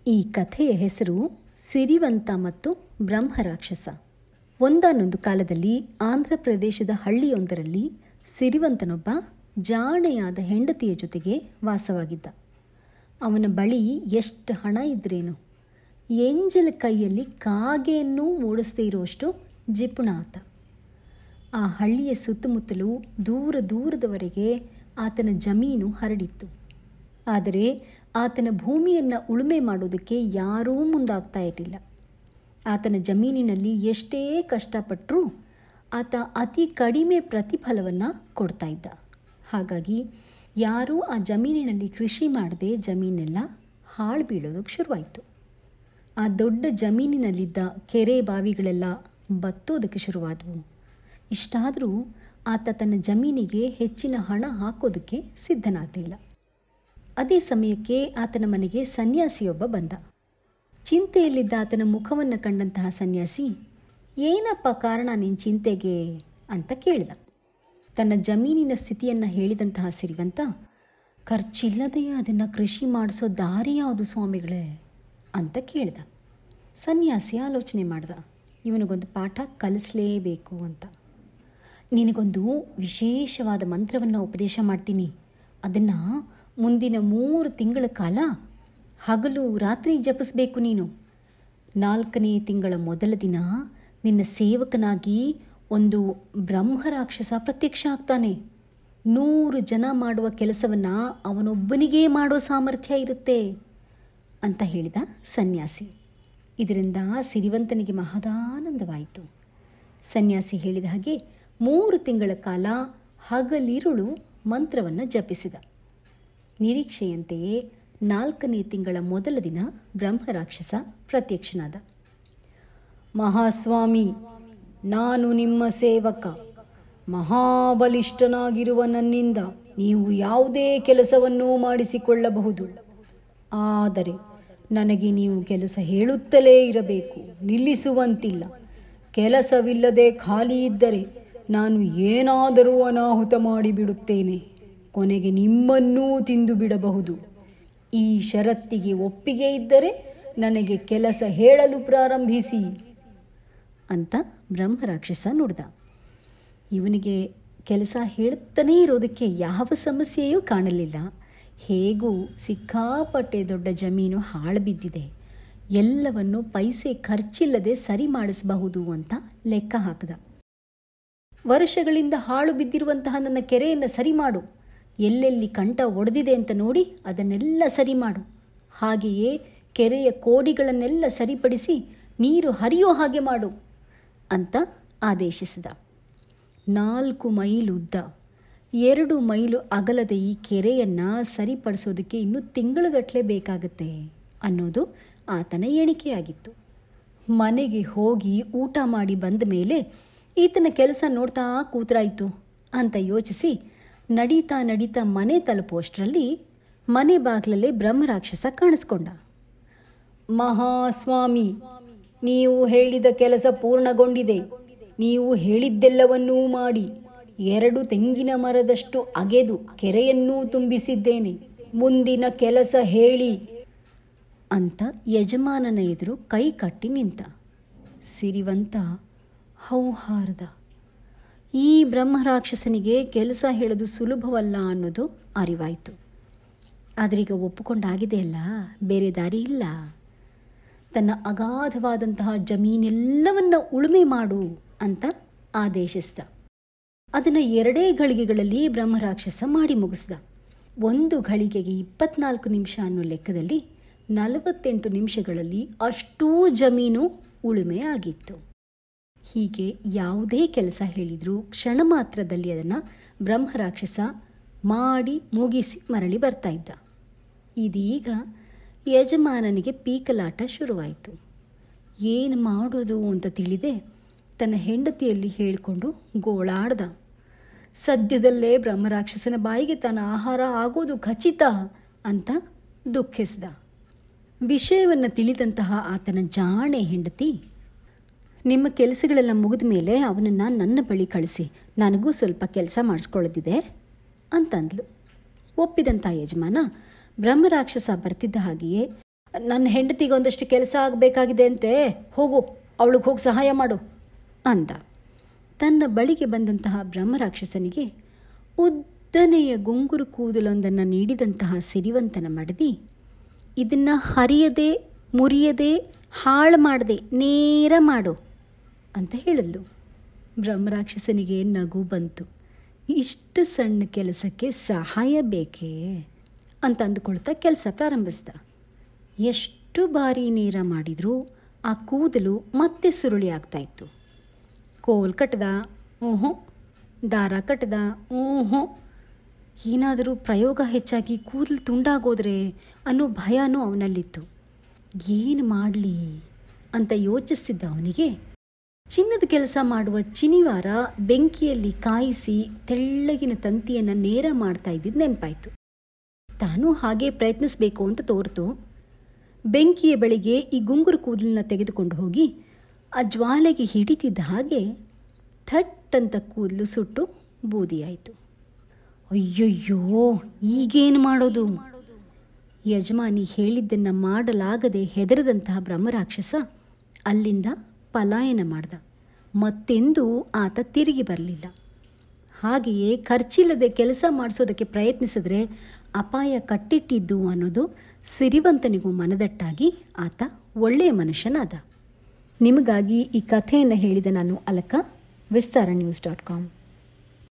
ಈ ಕಥೆಯ ಹೆಸರು ಸಿರಿವಂತ ಮತ್ತು ಬ್ರಹ್ಮರಾಕ್ಷಸ ಒಂದಾನೊಂದು ಕಾಲದಲ್ಲಿ ಆಂಧ್ರ ಪ್ರದೇಶದ ಹಳ್ಳಿಯೊಂದರಲ್ಲಿ ಸಿರಿವಂತನೊಬ್ಬ ಜಾಣೆಯಾದ ಹೆಂಡತಿಯ ಜೊತೆಗೆ ವಾಸವಾಗಿದ್ದ ಅವನ ಬಳಿ ಎಷ್ಟು ಹಣ ಇದ್ರೇನು ಎಂಜಲ ಕೈಯಲ್ಲಿ ಕಾಗೆಯನ್ನೂ ಓಡಿಸದೇ ಇರುವಷ್ಟು ಜಿಪುಣ ಆತ ಆ ಹಳ್ಳಿಯ ಸುತ್ತಮುತ್ತಲೂ ದೂರ ದೂರದವರೆಗೆ ಆತನ ಜಮೀನು ಹರಡಿತ್ತು ಆದರೆ ಆತನ ಭೂಮಿಯನ್ನು ಉಳುಮೆ ಮಾಡೋದಕ್ಕೆ ಯಾರೂ ಮುಂದಾಗ್ತಾ ಇರಲಿಲ್ಲ ಆತನ ಜಮೀನಿನಲ್ಲಿ ಎಷ್ಟೇ ಕಷ್ಟಪಟ್ಟರೂ ಆತ ಅತಿ ಕಡಿಮೆ ಪ್ರತಿಫಲವನ್ನು ಕೊಡ್ತಾ ಇದ್ದ ಹಾಗಾಗಿ ಯಾರೂ ಆ ಜಮೀನಿನಲ್ಲಿ ಕೃಷಿ ಮಾಡದೆ ಜಮೀನೆಲ್ಲ ಹಾಳು ಬೀಳೋದಕ್ಕೆ ಶುರುವಾಯಿತು ಆ ದೊಡ್ಡ ಜಮೀನಿನಲ್ಲಿದ್ದ ಕೆರೆ ಬಾವಿಗಳೆಲ್ಲ ಬತ್ತೋದಕ್ಕೆ ಶುರುವಾದವು ಇಷ್ಟಾದರೂ ಆತ ತನ್ನ ಜಮೀನಿಗೆ ಹೆಚ್ಚಿನ ಹಣ ಹಾಕೋದಕ್ಕೆ ಸಿದ್ಧನಾಗಲಿಲ್ಲ ಅದೇ ಸಮಯಕ್ಕೆ ಆತನ ಮನೆಗೆ ಸನ್ಯಾಸಿಯೊಬ್ಬ ಬಂದ ಚಿಂತೆಯಲ್ಲಿದ್ದ ಆತನ ಮುಖವನ್ನು ಕಂಡಂತಹ ಸನ್ಯಾಸಿ ಏನಪ್ಪ ಕಾರಣ ನಿನ್ನ ಚಿಂತೆಗೆ ಅಂತ ಕೇಳಿದ ತನ್ನ ಜಮೀನಿನ ಸ್ಥಿತಿಯನ್ನು ಹೇಳಿದಂತಹ ಸಿರಿವಂತ ಖರ್ಚಿಲ್ಲದೆಯೇ ಅದನ್ನು ಕೃಷಿ ಮಾಡಿಸೋ ದಾರಿ ಯಾವುದು ಸ್ವಾಮಿಗಳೇ ಅಂತ ಕೇಳಿದ ಸನ್ಯಾಸಿ ಆಲೋಚನೆ ಮಾಡ್ದ ಇವನಿಗೊಂದು ಪಾಠ ಕಲಿಸಲೇಬೇಕು ಅಂತ ನಿನಗೊಂದು ವಿಶೇಷವಾದ ಮಂತ್ರವನ್ನು ಉಪದೇಶ ಮಾಡ್ತೀನಿ ಅದನ್ನು ಮುಂದಿನ ಮೂರು ತಿಂಗಳ ಕಾಲ ಹಗಲು ರಾತ್ರಿ ಜಪಿಸ್ಬೇಕು ನೀನು ನಾಲ್ಕನೇ ತಿಂಗಳ ಮೊದಲ ದಿನ ನಿನ್ನ ಸೇವಕನಾಗಿ ಒಂದು ಬ್ರಹ್ಮರಾಕ್ಷಸ ಪ್ರತ್ಯಕ್ಷ ಆಗ್ತಾನೆ ನೂರು ಜನ ಮಾಡುವ ಕೆಲಸವನ್ನು ಅವನೊಬ್ಬನಿಗೇ ಮಾಡೋ ಸಾಮರ್ಥ್ಯ ಇರುತ್ತೆ ಅಂತ ಹೇಳಿದ ಸನ್ಯಾಸಿ ಇದರಿಂದ ಸಿರಿವಂತನಿಗೆ ಮಹದಾನಂದವಾಯಿತು ಸನ್ಯಾಸಿ ಹೇಳಿದ ಹಾಗೆ ಮೂರು ತಿಂಗಳ ಕಾಲ ಹಗಲಿರುಳು ಮಂತ್ರವನ್ನು ಜಪಿಸಿದ ನಿರೀಕ್ಷೆಯಂತೆಯೇ ನಾಲ್ಕನೇ ತಿಂಗಳ ಮೊದಲ ದಿನ ಬ್ರಹ್ಮರಾಕ್ಷಸ ಪ್ರತ್ಯಕ್ಷನಾದ ಮಹಾಸ್ವಾಮಿ ನಾನು ನಿಮ್ಮ ಸೇವಕ ಮಹಾಬಲಿಷ್ಠನಾಗಿರುವ ನನ್ನಿಂದ ನೀವು ಯಾವುದೇ ಕೆಲಸವನ್ನೂ ಮಾಡಿಸಿಕೊಳ್ಳಬಹುದು ಆದರೆ ನನಗೆ ನೀವು ಕೆಲಸ ಹೇಳುತ್ತಲೇ ಇರಬೇಕು ನಿಲ್ಲಿಸುವಂತಿಲ್ಲ ಕೆಲಸವಿಲ್ಲದೆ ಖಾಲಿ ಇದ್ದರೆ ನಾನು ಏನಾದರೂ ಅನಾಹುತ ಮಾಡಿಬಿಡುತ್ತೇನೆ ಕೊನೆಗೆ ನಿಮ್ಮನ್ನೂ ತಿಂದು ಬಿಡಬಹುದು ಈ ಷರತ್ತಿಗೆ ಒಪ್ಪಿಗೆ ಇದ್ದರೆ ನನಗೆ ಕೆಲಸ ಹೇಳಲು ಪ್ರಾರಂಭಿಸಿ ಅಂತ ಬ್ರಹ್ಮರಾಕ್ಷಸ ನುಡ್ದ ಇವನಿಗೆ ಕೆಲಸ ಹೇಳುತ್ತಾನೇ ಇರೋದಕ್ಕೆ ಯಾವ ಸಮಸ್ಯೆಯೂ ಕಾಣಲಿಲ್ಲ ಹೇಗೂ ಸಿಕ್ಕಾಪಟ್ಟೆ ದೊಡ್ಡ ಜಮೀನು ಹಾಳು ಬಿದ್ದಿದೆ ಎಲ್ಲವನ್ನು ಪೈಸೆ ಖರ್ಚಿಲ್ಲದೆ ಸರಿ ಮಾಡಿಸಬಹುದು ಅಂತ ಲೆಕ್ಕ ಹಾಕಿದ ವರ್ಷಗಳಿಂದ ಹಾಳು ಬಿದ್ದಿರುವಂತಹ ನನ್ನ ಕೆರೆಯನ್ನು ಸರಿ ಮಾಡು ಎಲ್ಲೆಲ್ಲಿ ಕಂಠ ಒಡೆದಿದೆ ಅಂತ ನೋಡಿ ಅದನ್ನೆಲ್ಲ ಸರಿ ಮಾಡು ಹಾಗೆಯೇ ಕೆರೆಯ ಕೋಡಿಗಳನ್ನೆಲ್ಲ ಸರಿಪಡಿಸಿ ನೀರು ಹರಿಯೋ ಹಾಗೆ ಮಾಡು ಅಂತ ಆದೇಶಿಸಿದ ನಾಲ್ಕು ಮೈಲು ಉದ್ದ ಎರಡು ಮೈಲು ಅಗಲದ ಈ ಕೆರೆಯನ್ನು ಸರಿಪಡಿಸೋದಕ್ಕೆ ಇನ್ನೂ ತಿಂಗಳುಗಟ್ಟಲೆ ಬೇಕಾಗತ್ತೆ ಅನ್ನೋದು ಆತನ ಎಣಿಕೆಯಾಗಿತ್ತು ಮನೆಗೆ ಹೋಗಿ ಊಟ ಮಾಡಿ ಬಂದ ಮೇಲೆ ಈತನ ಕೆಲಸ ನೋಡ್ತಾ ಕೂತ್ರಾಯ್ತು ಅಂತ ಯೋಚಿಸಿ ನಡೀತಾ ನಡೀತಾ ಮನೆ ತಲುಪುವಷ್ಟರಲ್ಲಿ ಮನೆ ಬಾಗಿಲಲ್ಲೇ ಬ್ರಹ್ಮರಾಕ್ಷಸ ಕಾಣಿಸ್ಕೊಂಡ ಮಹಾಸ್ವಾಮಿ ನೀವು ಹೇಳಿದ ಕೆಲಸ ಪೂರ್ಣಗೊಂಡಿದೆ ನೀವು ಹೇಳಿದ್ದೆಲ್ಲವನ್ನೂ ಮಾಡಿ ಎರಡು ತೆಂಗಿನ ಮರದಷ್ಟು ಅಗೆದು ಕೆರೆಯನ್ನೂ ತುಂಬಿಸಿದ್ದೇನೆ ಮುಂದಿನ ಕೆಲಸ ಹೇಳಿ ಅಂತ ಯಜಮಾನನ ಎದುರು ಕೈ ಕಟ್ಟಿ ನಿಂತ ಸಿರಿವಂತ ಹೌಹಾರದ ಈ ಬ್ರಹ್ಮರಾಕ್ಷಸನಿಗೆ ಕೆಲಸ ಹೇಳೋದು ಸುಲಭವಲ್ಲ ಅನ್ನೋದು ಅರಿವಾಯಿತು ಆದ್ರೀಗ ಒಪ್ಪಿಕೊಂಡಾಗಿದೆಯಲ್ಲ ಬೇರೆ ದಾರಿ ಇಲ್ಲ ತನ್ನ ಅಗಾಧವಾದಂತಹ ಜಮೀನೆಲ್ಲವನ್ನ ಉಳುಮೆ ಮಾಡು ಅಂತ ಆದೇಶಿಸಿದ ಅದನ್ನು ಎರಡೇ ಗಳಿಗೆಗಳಲ್ಲಿ ಬ್ರಹ್ಮರಾಕ್ಷಸ ಮಾಡಿ ಮುಗಿಸ್ದ ಒಂದು ಘಳಿಗೆಗೆ ಇಪ್ಪತ್ನಾಲ್ಕು ನಿಮಿಷ ಅನ್ನೋ ಲೆಕ್ಕದಲ್ಲಿ ನಲವತ್ತೆಂಟು ನಿಮಿಷಗಳಲ್ಲಿ ಅಷ್ಟೂ ಜಮೀನು ಉಳುಮೆ ಆಗಿತ್ತು ಹೀಗೆ ಯಾವುದೇ ಕೆಲಸ ಹೇಳಿದರೂ ಕ್ಷಣ ಮಾತ್ರದಲ್ಲಿ ಅದನ್ನು ಬ್ರಹ್ಮರಾಕ್ಷಸ ಮಾಡಿ ಮುಗಿಸಿ ಮರಳಿ ಬರ್ತಾ ಇದ್ದ ಇದೀಗ ಯಜಮಾನನಿಗೆ ಪೀಕಲಾಟ ಶುರುವಾಯಿತು ಏನು ಮಾಡೋದು ಅಂತ ತಿಳಿದೆ ತನ್ನ ಹೆಂಡತಿಯಲ್ಲಿ ಹೇಳಿಕೊಂಡು ಗೋಳಾಡ್ದ ಸದ್ಯದಲ್ಲೇ ಬ್ರಹ್ಮರಾಕ್ಷಸನ ಬಾಯಿಗೆ ತನ್ನ ಆಹಾರ ಆಗೋದು ಖಚಿತ ಅಂತ ದುಃಖಿಸ್ದ ವಿಷಯವನ್ನು ತಿಳಿದಂತಹ ಆತನ ಜಾಣೆ ಹೆಂಡತಿ ನಿಮ್ಮ ಕೆಲಸಗಳೆಲ್ಲ ಮುಗಿದ ಮೇಲೆ ಅವನನ್ನು ನನ್ನ ಬಳಿ ಕಳಿಸಿ ನನಗೂ ಸ್ವಲ್ಪ ಕೆಲಸ ಮಾಡಿಸ್ಕೊಳ್ಳೋದಿದೆ ಅಂತಂದ್ಲು ಒಪ್ಪಿದಂಥ ಯಜಮಾನ ಬ್ರಹ್ಮರಾಕ್ಷಸ ಬರ್ತಿದ್ದ ಹಾಗೆಯೇ ನನ್ನ ಹೆಂಡತಿಗೆ ಒಂದಷ್ಟು ಕೆಲಸ ಆಗಬೇಕಾಗಿದೆ ಅಂತೆ ಹೋಗು ಅವಳಿಗೆ ಹೋಗಿ ಸಹಾಯ ಮಾಡು ಅಂದ ತನ್ನ ಬಳಿಗೆ ಬಂದಂತಹ ಬ್ರಹ್ಮರಾಕ್ಷಸನಿಗೆ ಉದ್ದನೆಯ ಗುಂಗುರು ಕೂದಲೊಂದನ್ನು ನೀಡಿದಂತಹ ಸಿರಿವಂತನ ಮಡದಿ ಇದನ್ನು ಹರಿಯದೆ ಮುರಿಯದೆ ಹಾಳು ಮಾಡದೆ ನೇರ ಮಾಡು ಅಂತ ಹೇಳಿದ್ಲು ಬ್ರಹ್ಮರಾಕ್ಷಸನಿಗೆ ನಗು ಬಂತು ಇಷ್ಟು ಸಣ್ಣ ಕೆಲಸಕ್ಕೆ ಸಹಾಯ ಬೇಕೇ ಅಂತ ಅಂದುಕೊಳ್ತಾ ಕೆಲಸ ಪ್ರಾರಂಭಿಸ್ದ ಎಷ್ಟು ಬಾರಿ ನೇರ ಮಾಡಿದರೂ ಆ ಕೂದಲು ಮತ್ತೆ ಸುರುಳಿ ಆಗ್ತಾಯಿತ್ತು ಕೋಲ್ ಕಟ್ಟದ ಊಹು ದಾರ ಕಟ್ಟದ ಊಹು ಏನಾದರೂ ಪ್ರಯೋಗ ಹೆಚ್ಚಾಗಿ ಕೂದಲು ತುಂಡಾಗೋದ್ರೆ ಅನ್ನೋ ಭಯನೂ ಅವನಲ್ಲಿತ್ತು ಏನು ಮಾಡಲಿ ಅಂತ ಯೋಚಿಸ್ತಿದ್ದ ಅವನಿಗೆ ಚಿನ್ನದ ಕೆಲಸ ಮಾಡುವ ಚಿನಿವಾರ ಬೆಂಕಿಯಲ್ಲಿ ಕಾಯಿಸಿ ತೆಳ್ಳಗಿನ ತಂತಿಯನ್ನು ನೇರ ಮಾಡ್ತಾ ಇದ್ದಿದ್ದು ನೆನಪಾಯಿತು ತಾನೂ ಹಾಗೆ ಪ್ರಯತ್ನಿಸಬೇಕು ಅಂತ ತೋರ್ತು ಬೆಂಕಿಯ ಬಳಿಗೆ ಈ ಗುಂಗುರು ಕೂದಲನ್ನ ತೆಗೆದುಕೊಂಡು ಹೋಗಿ ಆ ಜ್ವಾಲೆಗೆ ಹಿಡಿತಿದ್ದ ಹಾಗೆ ಥಟ್ ಅಂತ ಕೂದಲು ಸುಟ್ಟು ಬೂದಿಯಾಯಿತು ಅಯ್ಯಯ್ಯೋ ಈಗೇನು ಮಾಡೋದು ಯಜಮಾನಿ ಹೇಳಿದ್ದನ್ನು ಮಾಡಲಾಗದೆ ಹೆದರದಂತಹ ಬ್ರಹ್ಮರಾಕ್ಷಸ ಅಲ್ಲಿಂದ ಪಲಾಯನ ಮಾಡ್ದ ಮತ್ತೆಂದೂ ಆತ ತಿರುಗಿ ಬರಲಿಲ್ಲ ಹಾಗೆಯೇ ಖರ್ಚಿಲ್ಲದೆ ಕೆಲಸ ಮಾಡಿಸೋದಕ್ಕೆ ಪ್ರಯತ್ನಿಸಿದ್ರೆ ಅಪಾಯ ಕಟ್ಟಿಟ್ಟಿದ್ದು ಅನ್ನೋದು ಸಿರಿವಂತನಿಗೂ ಮನದಟ್ಟಾಗಿ ಆತ ಒಳ್ಳೆಯ ಮನುಷ್ಯನಾದ ನಿಮಗಾಗಿ ಈ ಕಥೆಯನ್ನು ಹೇಳಿದ ನಾನು Alaka Vistara news dot com